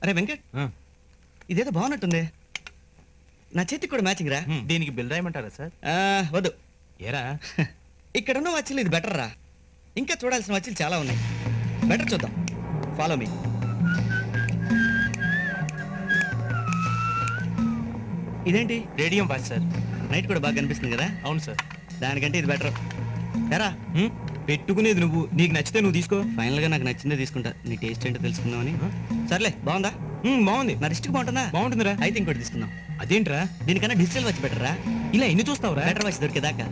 అరే వెంకట్ ఇదేదో బాగున్నట్టుంది నా చేతికి కూడా మ్యాచింగ్ రా దీనికి బిల్ రాయమంటారా సార్ ఆ, వద్దు ఏరా ఇక్కడ ఉన్న వచ్చలు ఇది బెటర్ రా ఇంకా చూడాల్సిన వచ్చలు చాలా ఉన్నాయి బెటర్ చూద్దాం ఫాలో మీ ఇదేంటి రేడియం వాచ్ సార్ నైట్ కూడా బాగా కనిపిస్తుంది కదా అవును సార్ దానికంటే ఇది బెటర్ ఎరా హ్మ్? పెట్టుకునేది నువ్వు నీకు నచ్చితే నువ్వు తీసుకో ఫైనల్ గా నాకు నచ్చిందే తీసుకుంటా నీ టేస్ట్ ఏంటో తెలుసుకుందామని సర్లే బాగుందా హ్మ్, బాగుంది నా రిస్ట్కి బాగుంటుందా బాగుంటుందిరా అయితే ఇంకోటి తీసుకుందాం అదేంట్రా దీనికన్నా డిజిటల్ వాచ్ బెటర్ రా ఇలా ఎన్ని చూస్తావురా బెటర్ వాచ్ దొరికేదాకా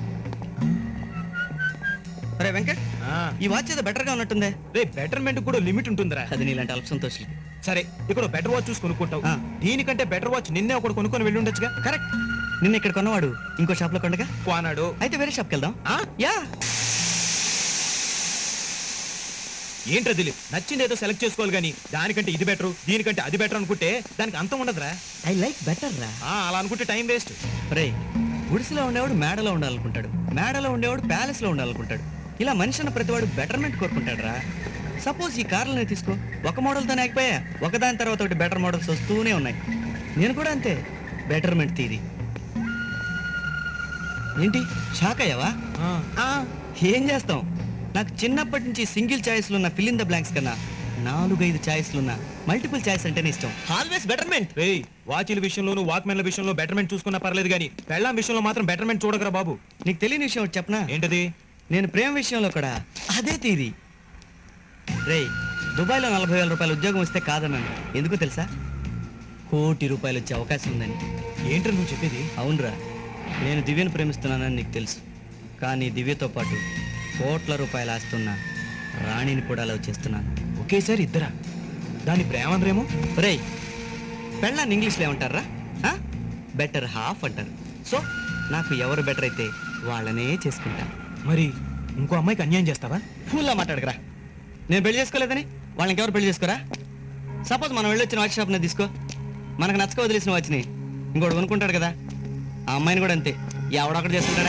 అరే వెంకట్ ఆ, ఈ వాచ్ ఏదో బెటర్ గా ఉన్నట్టుందే రే బెటర్మెంట్ కూడా లిమిట్ ఉంటుందిరా అది నీలాంటి అల్ప సంతోషులకి సరే ఇక్కడ బెటర్ వాచ్ చూసి కొనుక్కుంటావు ఆ. దీనికంటే బెటర్ వాచ్ నిన్నే ఒకటి కొనుక్కొని వెళ్ళి ఉండొచ్చుగా కరెక్ట్ నిన్న ఇక్కడ కొన్నవాడు ఇంకో షాప్ లో కొండగా కోనాడు అయితే వేరే షాప్కి వెళ్దాం ఆ? యా ఏంట్రా దిలీప్ నచ్చింది ఏదో సెలెక్ట్ చేసుకోవాలి కానీ దానికంటే ఇది బెటర్ దీనికంటే అది బెటర్ అనుకుంటే దానికి అంతం ఉండదురా ఐ లైక్ బెటర్ రా ఆ, అలా అనుకుంటే టైం వేస్ట్ రే గుడిసెలో ఉండేవాడు మేడలో ఉండాలనుకుంటాడు మేడలో ఉండేవాడు ప్యాలెస్ లో ఉండాలనుకుంటాడు ఇలా మనిషి అన్న ప్రతివాడు బెటర్మెంట్ కోరుకుంటాడు రా సపోజ్ ఈ కార్లనే తీసుకో ఒక మోడల్తో ఆగిపోయా ఒకదాని తర్వాత ఒకటి బెటర్ మోడల్స్ వస్తూనే ఉన్నాయి నేను కూడా అంతే బెటర్మెంట్ తీరి ఏంటి షాక్ అయ్యావా ఆ, ఏం చేస్తాం నాకు చిన్నప్పటి నుంచి సింగిల్ ఛాయిస్లు ఉన్న ఫిల్ ఇన్ ద బ్లాంక్స్ కన్నా నాలుగైదు ఛాయిస్లు ఉన్న మల్టిపుల్ ఛాయిస్ అంటేనే ఇష్టం ఆల్వేస్ బెటర్మెంట్ రేయ్ వాచీల విషయంలోను వాక్మెన్ల విషయంలో బెటర్మెంట్ చూసుకున్నా పర్లేదు కానీ పెళ్ళాం విషయంలో మాత్రం బెటర్మెంట్ చూడకరా బాబు నీకు తెలియని విషయం ఒకటి చెప్పనా ఏంటది నేను ప్రేమ విషయంలో కూడా అదే తీరి రేయ్ దుబాయ్లో నలభై వేల రూపాయల ఉద్యోగం వస్తే కాదన్నాను ఎందుకు తెలుసా కోటి రూపాయలు వచ్చే అవకాశం ఉందని ఏంట్రా నువ్వు చెప్పేది అవునరా నేను దివ్యను ప్రేమిస్తున్నానని నీకు తెలుసు కానీ దివ్యతో పాటు కోట్ల రూపాయలు ఆస్తున్న రాణిని కూడా లవ్ చేస్తున్నాను ఒకేసారి ఇద్దరా దాని ప్రేమ అనరేమో రేయ్ పెళ్ళాన్ని ఇంగ్లీష్లో ఏమంటారా బెటర్ హాఫ్ అంటారు సో నాకు ఎవరు బెటర్ అయితే వాళ్ళనే చేసుకుంటా మరి ఇంకో అమ్మాయికి అన్యాయం చేస్తావా ఫుల్లా మాట్లాడకరా నేను పెళ్లి చేసుకోలేదని వాళ్ళని ఎవరు పెళ్లి చేసుకోరా సపోజ్ మనం వెళ్ళొచ్చిన వాచ్ షాప్ని తీసుకో మనకు నచ్చక వదిలేసిన వాచ్ని ఇంకోటి కొనుక్కుంటాడు కదా ఆ అమ్మాయిని కూడా అంతే ఎవడొక్కడ చేసుకుంటాడా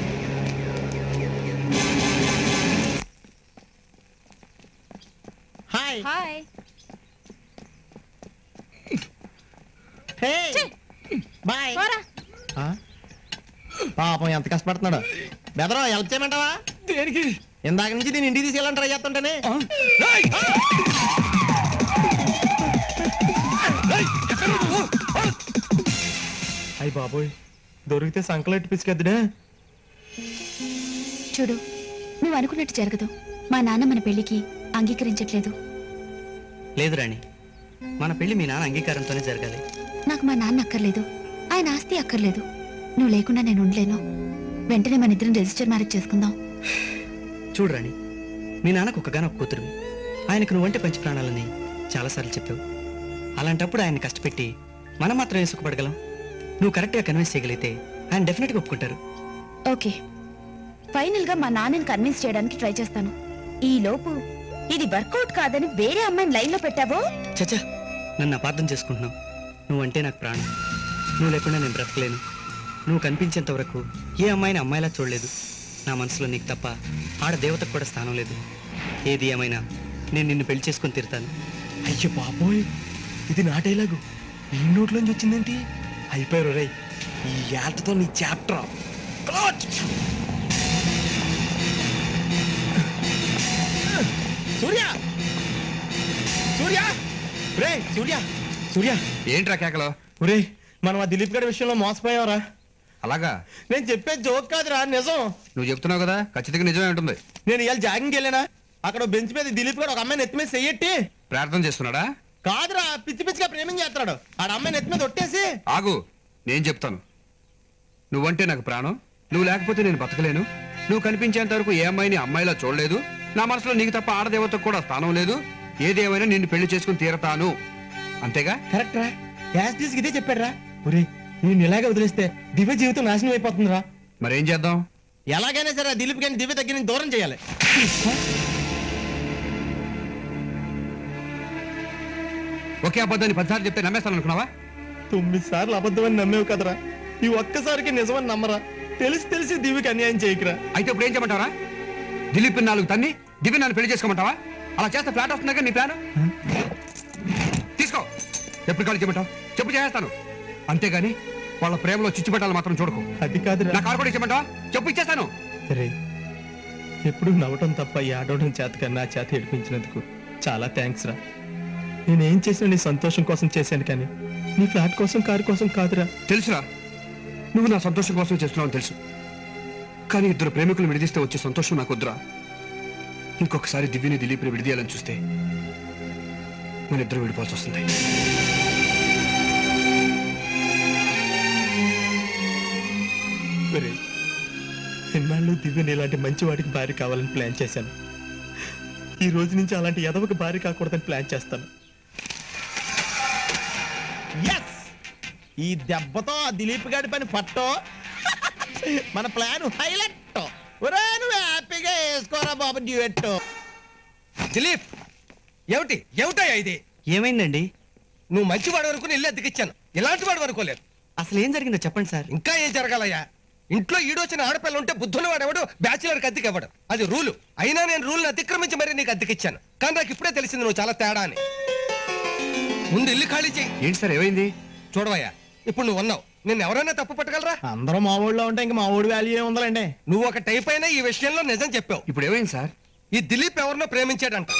హాయ్ హాయ్ హే బాయ్ పోరా పాపం ఎంత కష్టపడుతున్నాడు బెదరం హెల్ప్ చేయమంటావా దేనికి ఇందాక నుంచి నేను ఇంటికి తీసుకెళ్ళాలని ట్రై చేస్తుంటేనే అయ్యి బాబోయ్ దొరికితే సంకలెట్టి పిసికెద్దుడే చూడు నువ్వు అనుకున్నట్టు జరగదు మా నాన్న మన పెళ్లికి అంగీకరించట్లేదు లేదు రాణి మన పెళ్లి మీ నాన్న అంగీకారంతోనే జరగాలి నాకు మా నాన్న అక్కర్లేదు ఆయన ఆస్తి అక్కర్లేదు నువ్వు లేకుండా నేను ఉండలేను వెంటనే మన ఇద్దరం రిజిస్టర్ మ్యారేజ్ చేసుకుందాం చూడు రాణి మీ నాన్నకు ఒకగానొక కూతురువి ఆయనకు నువ్వంటే పంచి ప్రాణాలని చాలాసార్లు చెప్పావు అలాంటప్పుడు ఆయన కష్టపెట్టి మనం మాత్రమే సుఖపడగలం నువ్వు కరెక్ట్గా కన్విన్స్ చేయగలిగితే ఆయన డెఫినెట్గా ఒప్పుకుంటారు ఓకే ఫైనల్ గా మా నాన్నని కన్విన్స్ చేయడానికి ట్రై చేస్తాను ఈ లోపు ఇది వర్కౌట్ కాదని వేరే అమ్మాయిని లైన్ లో పెట్టావో చచ్చా నన్ను అపార్థం చేసుకుంటున్నావు నువ్వంటే నాకు ప్రాణం నువ్వు లేకుండా నేను బ్రతకలేను నువ్వు కనిపించేంత వరకు ఏ అమ్మాయిని అమ్మాయిలా చూడలేదు నా మనసులో నీకు తప్ప ఆడ దేవతకు కూడా స్థానం లేదు ఏది ఏమైనా నేను నిన్ను పెళ్లి చేసుకొని తీరుతాను అయ్యో బాబోయ్ ఇది నా డైలాగు ఈ నోట్లోంచి వచ్చిందేంటి అయిపోయారు రై ఈ ఏటతో నీ చాప్టర్ సూర్య సూర్య రే సూర్య సూర్య ఏంట్రా కేకలో ఒరే మనం ఆ దిలీప్ గారి విషయంలో మోసపోయావరా అలాగా నేను చెప్పే జోక్ కాదురా నిజం నువ్వు చెప్తున్నావు కదా ఖచ్చితంగా నిజమే ఉంటుంది నేను ఇవాళ జాగింగ్ వెళ్ళానా అక్కడ బెంచ్ మీద దిలీప్ గారు ఒక అమ్మాయిని ఎత్తి మీద చెయ్యట్టి ప్రార్థన చేస్తున్నాడా కాదురా పిచ్చి పిచ్చిగా ప్రేమించేస్తున్నాడు ఆడ అమ్మాయిని ఎత్తి మీద ఒట్టేసి ఆగు నేను చెప్తాను నువ్వంటే నాకు ప్రాణం నువ్వు లేకపోతే నేను బతకలేను నువ్వు కనిపించేంత వరకు ఏ అమ్మాయిని అమ్మాయిలా చూడలేదు నా మనసులో నీకు తప్ప ఆడదేవతకు కూడా స్థానం లేదు ఏదేమైనా నిన్ను పెళ్లి చేసుకుని తీరతాను అంతేగా కరెక్ట్ రా యాజ్ టీస్ ఇదే చెప్పాడు రా ఒరే నేను ఇలాగే వదిలేస్తే దివ్య జీవితం నాశనం అయిపోతుందిరా మరేం చేద్దాం ఎలాగైనా సరే ఆ దిలీప్ గారిని దివ్య దగ్గర నుంచి దూరం చేయాలి ఒకే అబద్ధాన్ని పదిసార్లు చెప్తే నమ్మేస్తాను అనుకున్నావా తొమ్మిది సార్లు అబద్ధమని నమ్మేవు కదరా ఈ ఒక్కసారికి నిజమని నమ్మరా తెలిసి తెలిసి దివ్యకి అన్యాయం చేయకురా అయితే ఇప్పుడు ఏం చేయమంటావరా దిలీప్ నాలుగు తన్ని దివ్య నన్ను పెళ్లి చేసుకోమంటావా అలా చేస్తే ఫ్లాట్ వస్తుందా నీ ప్లాన్ తీసుకో ఎప్పుడు కాల్ చేయమంటావు చెప్పు చేస్తాను అంతేగాని వాళ్ళ ప్రేమలో చిచ్చు పెట్టాలి మాత్రం చూడకు అది కాదురా నా కారు కూడా ఇచ్చేయమంటావా చెప్పు ఇచ్చేస్తాను రే ఎప్పుడు నవ్వటం తప్ప ఈ ఆడవడం చేత కన్నా చేత ఏడిపించినందుకు చాలా థ్యాంక్స్ రా నేనేం చేసినా నీ సంతోషం కోసం చేశాను కానీ నీ ఫ్లాట్ కోసం కారు కోసం కాదురా తెలుసురా నువ్వు నా సంతోషం కోసం చేస్తున్నావు తెలుసు కానీ ఇద్దరు ప్రేమికులు విడిదిస్తే వచ్చే సంతోషం నాకు వద్దురా ఇంకొకసారి దివ్యని దిలీప్ని విడిదీయాలని చూస్తే మన ఇద్దరు విడిపోవాల్సి వస్తుంది ఒరేయ్, ఎన్నాళ్ళు దివ్యని ఇలాంటి మంచి వాడికి భార్య కావాలని ప్లాన్ చేశాను ఈ రోజు నుంచి అలాంటి ఎదవకి భార్య కాకూడదని ప్లాన్ చేస్తాను ఎస్ ఈ దెబ్బతో ఆ దిలీప్ గారి పని పట్టో మన ప్లాన్ హైలైట్ ఒరే నువ్వు హ్యాపీగా వేసుకోరా బాబు డ్యూయట్ దిలీప్ ఏమిటి ఏమిటయ్యా ఇది ఏమైందండి నువ్వు మంచివాడు వరకు ఇల్లు అద్దెకిచ్చాను ఇలాంటి వాడు వరకోలేదు అసలు ఏం జరిగిందో చెప్పండి సార్ ఇంకా ఏం జరగాలయ్యా ఇంట్లో ఈడొచ్చిన ఆడపిల్ల ఉంటే బుద్ధుని వాడెవడు బ్యాచులర్కి అద్దెకి ఇవ్వడం అది రూలు అయినా నేను రూల్ని అతిక్రమించి మరీ నీకు అద్దెకిచ్చాను కానీ నాకు ఇప్పుడే తెలిసింది నువ్వు చాలా తేడా అని ముందు ఇల్లు ఖాళీ చెయ్యి ఏంటి సార్ ఏమైంది చూడవయ్యా ఇప్పుడు నువ్వు ఉన్నావు నిన్ను ఎవరైనా తప్పు పట్టగలరా అందరూ మా ఊళ్ళో ఉంటే ఇంకా మా ఊడి వాల్యూ ఏముందండి నువ్వు ఒక టైప్ అయినా ఈ విషయంలో నిజం చెప్పావు ఇప్పుడు ఏమైంది సార్ ఈ దిలీప్ ఎవరినో ప్రేమించాడంట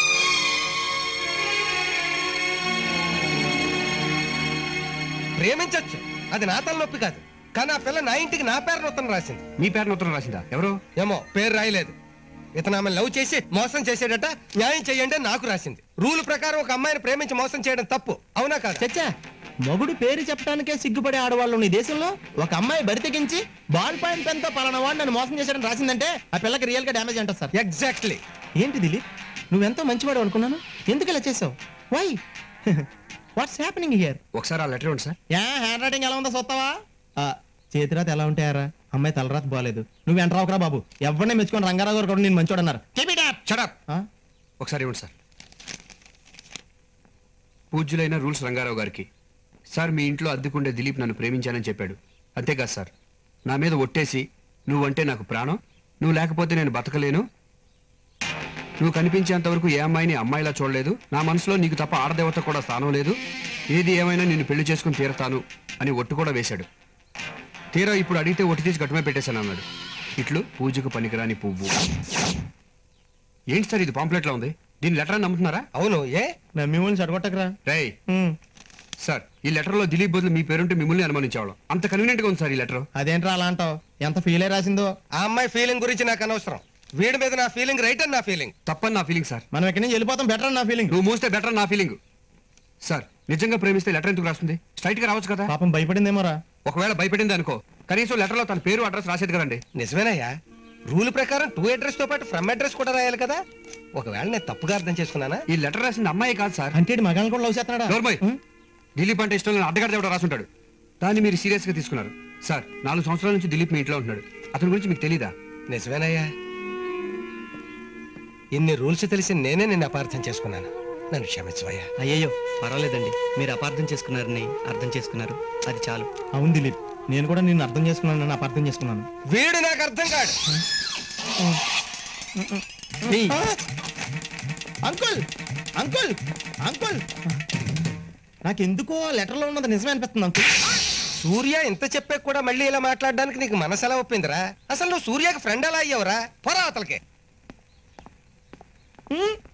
ప్రేమించొచ్చు అది నా తలనొప్పి కాదు కానీ ఆ పిల్ల నా ఇంటికి నా పేరు ఉత్తరం రాసింది మీ పేరున ఉత్తరం రాసిందా ఎవరు ఏమో పేరు రాయలేదు ఇతను ఆమె లవ్ చేసి మోసం చేసేటట న్యాయం చేయండి అని నాకు రాసింది రూల్ ప్రకారం ఒక అమ్మాయిని ప్రేమించి మోసం చేయడం తప్పు అవునా కాదు చచ్చా మొగుడు పేరు చెప్పడానికే సిగ్గుపడే ఆడవాళ్ళు ఉన్న ఈ దేశంలో ఒక అమ్మాయి బరి తెగించి బాల్ పాయింట్ పెన్ తో పలానా వాడు నన్ను మోసం చేశాడని రాసిందంటే ఆ పిల్లకి రియల్ గా డ్యామేజ్ అంటారు సార్ ఎగ్జాక్ట్లీ ఏంటి దిలీప్ నువ్వెంతో మంచివాడు అనుకున్నాను ఎందుకు ఇలా చేసావు వై వాట్స్ హ్యాపెనింగ్ హియర్ ఒకసారి ఆ లెటర్ ఇవ్వండి సార్ యా హ్యాండ్ రైటింగ్ ఎలా ఉందో చూస్తావా ఆ, చేతిరాత ఎలా ఉంటాయారా అమ్మాయి తలరాత బాగాలేదు నువ్వు ఎంటరావుకరా బాబు ఎవరిని మెచ్చుకొని రంగారావు గారు కూడా నేను మంచోడు అన్నారు Keep it up. షడప్ ఆ? ఒకసారి ఇవ్వండి సార్ పూజ్యులైన రూల్స్ రంగారావు గారికి సార్ మీ ఇంట్లో అద్దెకుండే దిలీప్ నన్ను ప్రేమించానని చెప్పాడు అంతేకాదు సార్ నా మీద ఒట్టేసి నువ్వంటే నాకు ప్రాణం నువ్వు లేకపోతే నేను బతకలేను నువ్వు కనిపించేంత వరకు ఏ అమ్మాయిని అమ్మాయిలా చూడలేదు నా మనసులో నీకు తప్ప ఆడదేవత కూడా స్థానం లేదు ఏది ఏమైనా నిన్ను పెళ్లి చేసుకుని తీరతాను అని ఒట్టు కూడా వేశాడు తీరా ఇప్పుడు అడిగితే ఒట్టి తీసి గట్టుమే పెట్టేశాను అన్నాడు ఇట్లు పూజకు పనికిరాని పువ్వు ఏంటి సార్ ఇది పాంప్లెట్లో ఉంది దీని లెటర్ అని నమ్ముతున్నారా అవును ఏ నా మిమ్మల్ని చెడగొట్టకరా రేయ్ ఉమ్, సార్ ఈ లెటర్లో దిలీప్ బదులు మీ పేరుంటే మిమ్మల్ని అనుమానించేవాళ్ళం అంత కన్వీనియంట్ గా ఉంది సార్ ఈ లెటర్ అదేంట్రా అలా అంటావు ఎంత ఫీల్ అయి రాసిందో ఆ అమ్మాయి ఫీలింగ్ గురించి నాకు అనవసరం వీడి మీద నా ఫీలింగ్ రైట్ అని నా ఫీలింగ్ తప్పని నా ఫీలింగ్ సార్ మనం ఇక్కడి నుంచి వెళ్ళిపోతాం బెటర్ నా ఫీలింగ్ నువ్వు మూస్తే బెటర్ నా ఫీలింగ్ సార్ నిజంగా ప్రేమిస్తే లెటర్ ఎందుకు రాస్తుంది స్ట్రైట్ గా రావచ్చు కదా పాపం భయపడిందేమోరా ఒకవేళ భయపడింది అనుకో కనీసం లెటర్లో తన పేరు అడ్రస్ రాసేది కదండి నిజమేనయ్యా రూల్ ప్రకారం టూ అడ్రస్ తో పాటు ఫ్రమ్ అడ్రస్ కూడా రాయాలి కదా ఒకవేళ నేను తప్పుగా అర్థం చేసుకున్నానా ఈ లెటర్ రాసింది అమ్మాయి కాదు సార్ అంటే ఈడు మగాళ్ళని కూడా లవ్ చేస్తున్నాడా నోర్మయ్ దిలీప్ అంటే ఇష్టం లేని అడ్డగాడు ఎవడో రాసుంటాడు దాన్ని మీరు సీరియస్ గా తీసుకున్నారు సార్ నాలుగు సంవత్సరాల నుంచి దిలీప్ మీ ఇంట్లో ఉంటున్నాడు అతని గురించి మీకు తెలీదా నిజమేనయ్యా ఇన్ని రూల్స్ తెలిసి నేనే నిన్ను అపార్థం చేసుకున్నాను నన్ను క్షమించవయ్యా అయ్యయ్యో పర్వాలేదండి మీరు అపార్థం చేసుకున్నారని అర్థం చేసుకున్నారు అది చాలు అవును దిలీప్ నేను కూడా నిన్ను అర్థం చేసుకున్నాను నన్ను అపార్థం చేసుకున్నాను వీడు నాకు అర్థం కాడు అంకుల్ అంకుల్ అంకుల్ నాకెందుకో లెటర్లో ఉన్నది నిజమే అనిపిస్తుంది అంకుల్ సూర్య ఇంత చెప్పే కూడా మళ్ళీ ఇలా మాట్లాడడానికి నీకు మనసు ఎలా ఒప్పిందిరా అసలు నువ్వు సూర్యకి ఫ్రెండ్ ఎలా అయ్యావురా పొరా అతలకి ఉమ్,